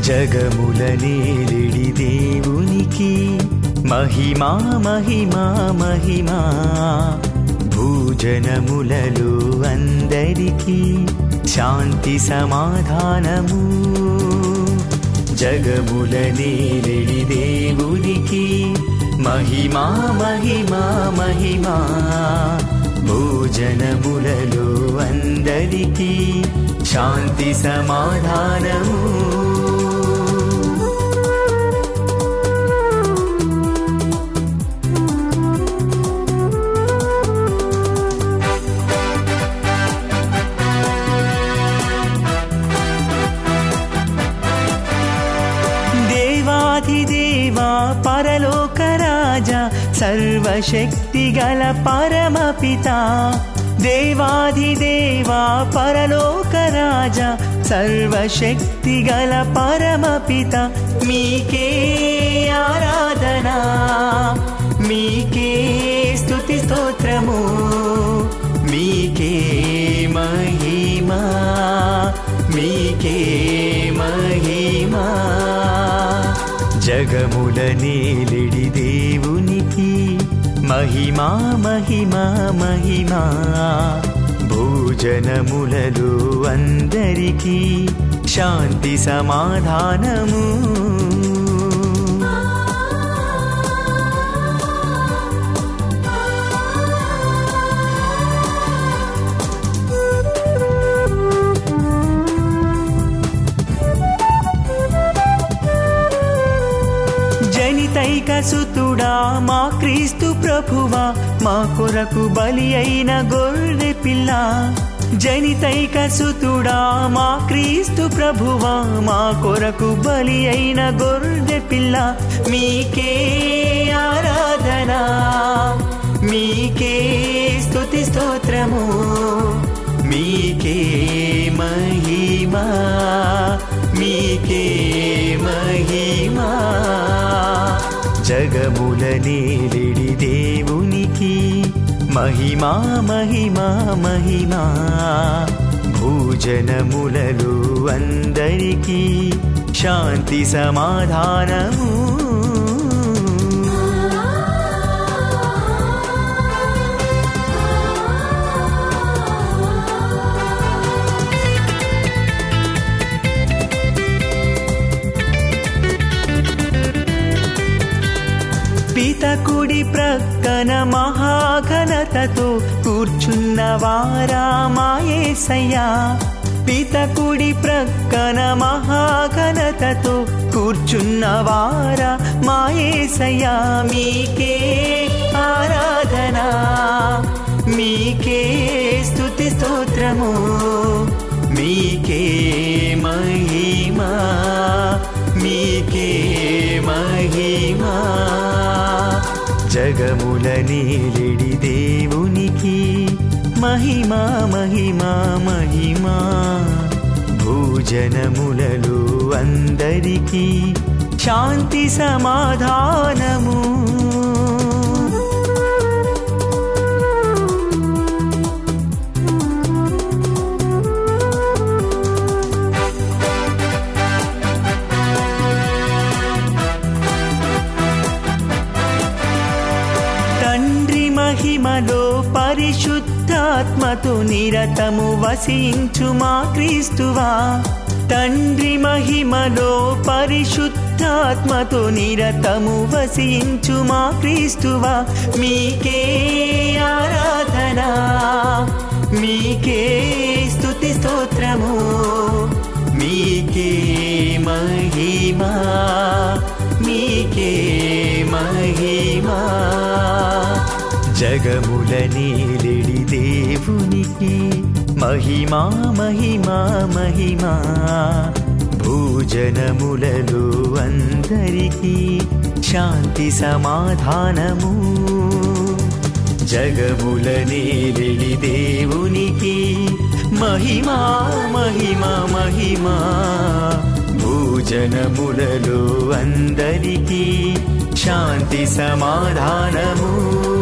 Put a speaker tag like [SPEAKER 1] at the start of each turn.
[SPEAKER 1] జగముల నేలిడి దేవునికి మహిమా మహిమా మహిమా భూజనములలో అందరికీ శాంతి సమాధానము జగముల నేలిడి దేవునికి మహిమా మహిమా మహిమా భోజనములలో అందరికీ శాంతి సమాధానము దేవాధిదేవా పరలోక రాజా సర్వశక్తి గల పరమపిత దేవాధిదేవా పరలోక రాజా సర్వశక్తి గల పరమపిత మీకే ఆరాధనా మీకే స్తుతి స్తోత్రము మీకే మహిమా మీకే మహిమా జగముల నేలిడి దేవునికి మహిమా మహిమా మహిమా భోజనములలో అందరికీ శాంతి సమాధానము జనితైక సుతుడా మా క్రీస్తు ప్రభువా మా కొరకు బలి అయిన గొర్రె పిల్ల జనితైక సుతుడా మా క్రీస్తు ప్రభువా మా కొరకు బలి అయిన గొర్రె పిల్ల మీకే ఆరాధనా మీకే స్తుతి స్తోత్రము మీకే మహిమా మీకే మహిమా జగముల నేలిడి దేవునికి మహిమా మహిమా మహిమా భోజనములలో అందరికీ శాంతి సమాధానము పితకుడి ప్రక్కన మహాఘనతతో కూర్చున్న వారా మాయేసయ్యా పితకుడి ప్రక్కన మహాఘనతతో కూర్చున్న వారా మాయేసయ్యా మీకే ఆరాధనా మీకే స్తుతి స్తోత్రము మీకే మహిమా మీకే మహిమా జగముల నీలిడి దేవునికి మహిమా మహిమా మహిమా భోజనములలో అందరికీ శాంతి సమాధానము తండ్రి మహిమలో పరిశుద్ధాత్మతో నిరతము వసించు మా క్రీస్తువా తండ్రి మహిమలో పరిశుద్ధాత్మతో నిరతము వసించు మా క్రీస్తువా మీకే ఆరాధనా మీకే స్తుతి స్తోత్రము మీకే మహిమా మీకే మహిమా జగముల నీలిడి దేవునికి మహిమా మహిమా మహిమా భోజనములలో అందరికీ శాంతి సమాధానము జగముల నేలిడి దేవునికి మహిమా మహిమా మహిమా భోజనములలో అందరికీ శాంతి సమాధానము